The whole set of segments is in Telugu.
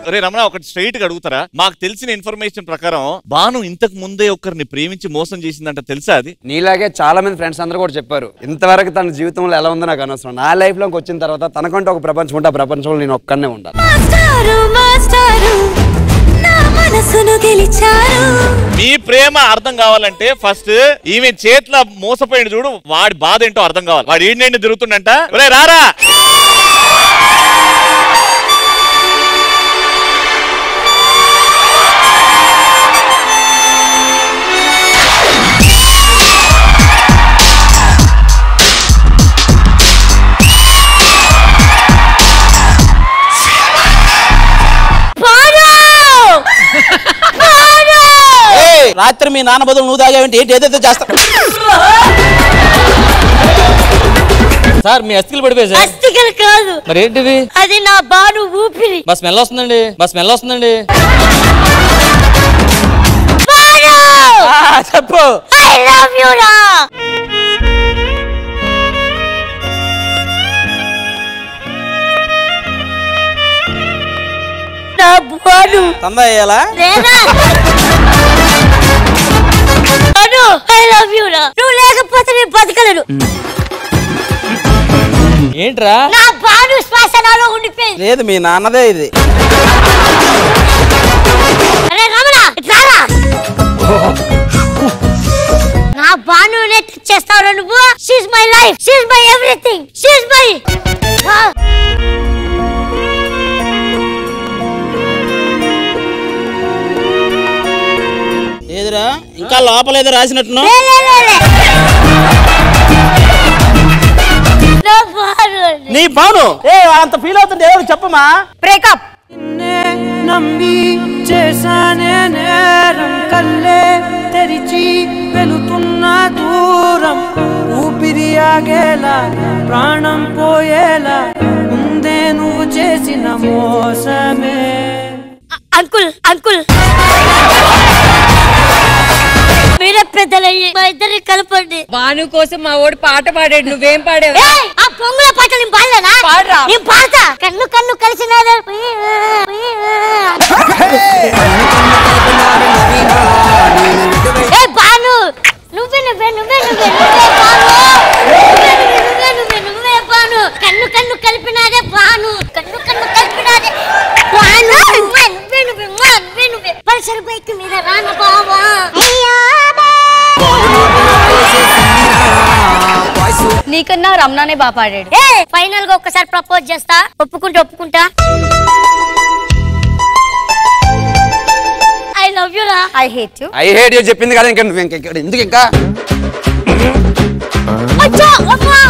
రే రమణ ఒకటి స్ట్రైట్ గా అడుగుతారా మాకు తెలిసిన ఇన్ఫర్మేషన్ ప్రకారం బాను ఇంతకు ముందే ఒకరిని ప్రేమించి మోసం చేసిందంట తెలుసా అది నీలాగే చాలా మంది ఫ్రెండ్స్ అందరూ కూడా చెప్పారు ఇంతవరకు తన జీవితంలో ఎలా ఉందో నాకు అనవసరం నా లైఫ్ లోకి వచ్చిన తర్వాత తనకంటే ఒక ప్రపంచం ఉంటే ఆ ప్రపంచంలో నేను ఒక్కనే ఉండాలి మాస్టారు మాస్టారు నా మనసును గెలిచారు మీ ప్రేమ అర్థం కావాలంటే ఫస్ట్ ఈమె చేతిలో మోసపోయిన చూడు వాడి బాధ ఏంటో అర్థం కావాలి వాడు ఏంటంటే తిరుగుతుండంట రే రారా ఏయ్, రాత్రి మీ నాన్న బదులు నువ్వు తాగావేంటి ఏంటి ఏదైతే చేస్తా సార్ మీ అస్థికలు పడిపోయి సార్ అస్తికలు కాదు మరి ఏంటివి అది నా బాను ఊపిరి మా స్మెల్ వస్తుందండి మా స్మెల్ వస్తుందండి బాను ఆ, చెప్పు ఐ లవ్ యు రా నా బాను తందా వేయాలా లేదా బాను ఐ లవ్ యు రా నువ్వు లేకపోతే నేను బతకలేను ఏంట్రా నా బాను శ్వాస నాలో ఉండిపోయింది లేదు మీ నాన్నదే ఇది అరే రమణ ఇట్లారా నా బానునే టచ్ చేస్తావు నువ్వు she's my life she's my everything she's my ఏదిరా ఇంకా లోపల ఏదో రాసినట్టును నా బాను నీ బాను ఏ అంత ఫీల్ అవుతుంటే ఎవరు చెప్పమా బ్రేకప్ నమ్మి చేశానే నేరం కల్లే తెరిచి వెళుతున్న దూరం ఊపిరి ఆగేలా ప్రాణం పోయేలా ముందే నువ్వు చేసిన మోసమే అంకుల్ అంకుల్ మీరే పెద్దలయ్యి మా ఇద్దరిని కలపండి భాను కోసం మా ఓడి పాట పాడాడు నువ్వేం పాడావు ఏయ్, ఆ పొంగుల పాట నేను పాడలేనా పాడరా. నేను పాడతా కన్ను కన్ను కలిసినారు ఏ బాను నువ్వే నువ్వే నువ్వే నువ్వే నువ్వే బాను నువ్వే నువ్వే నువ్వే నువ్వే నువ్వే బాను కన్ను కన్ను కలిపినాదే బాను కన్ను కన్ను కలిపినాదే బాను నువ్వే నువ్వే నువ్వే నువ్వే నువ్వే నువ్వే పల్సర్ బైక్ మీద రాను బావా నీకన్నా రమణానే బాగా పాడాడు ఏ ఫైనల్ గా ఒక్కసారి ప్రపోజ్ చేస్తా ఒప్పుకుంటా ఒప్పుకుంటా ఐ లవ్ యు రా I hate you I hate you చెప్పింది కదా ఇంకా నువ్వు ఇంకా ఇంకా- ఎందుకు ఇంకా అచ్చా అమ్మా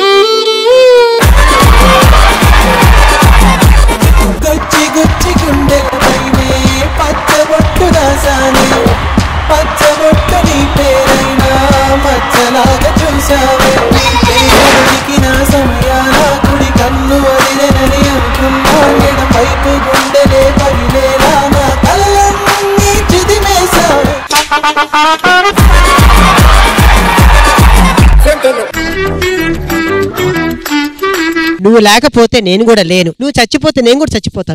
గుచ్చి గుచ్చి గుండెలపైనే పచ్చబొట్టు దాసాని పచ్చబొట్టు నీ పేరైనా మచ్చలాగా చూసావే ఉడికిన సమయాన కుడి కన్ను వదిలేనని అనుకున్నా ఎడం వైపు గుండెలే పగిలేలా నా కళ్ళన్నీ చిదిమేశావే నువ్వు లేకపోతే నేను కూడా లేను నువ్వు చచ్చిపోతే నేను కూడా చచ్చిపోతాను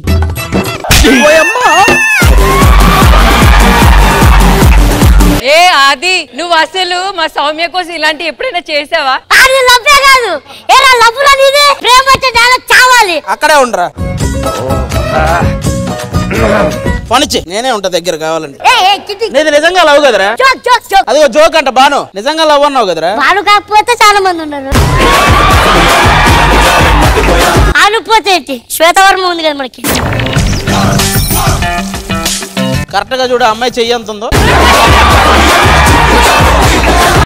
ఏ ఆది నువ్వు అసలు మా సౌమ్య కోసం ఇలాంటి ఎప్పుడైనా చేసావా అది లవ్వే కాదు ఏరా లవ్వురా నీది ప్రేమ వచ్చే నేల చావాలి అక్కడే ఉండరా పనిచ్చి నేనే ఉంటా దగ్గర కావాలంటే ఏ ఏ కిటి నీది నిజంగా లవ్ కదరా జోక్ జోక్ జోక్ అదిగో జోక్ అంట బాను నిజంగా లవ్ అన్నావు కదరా వాడు కాకపోతే చాలా మంది ఉన్నారు అనుపోతే ఏంటి శ్వేతవర్మ ఉంది కదా మనకి కరెక్ట్ గా చూడు అమ్మాయి చెయ్యి ఎంత ఉందో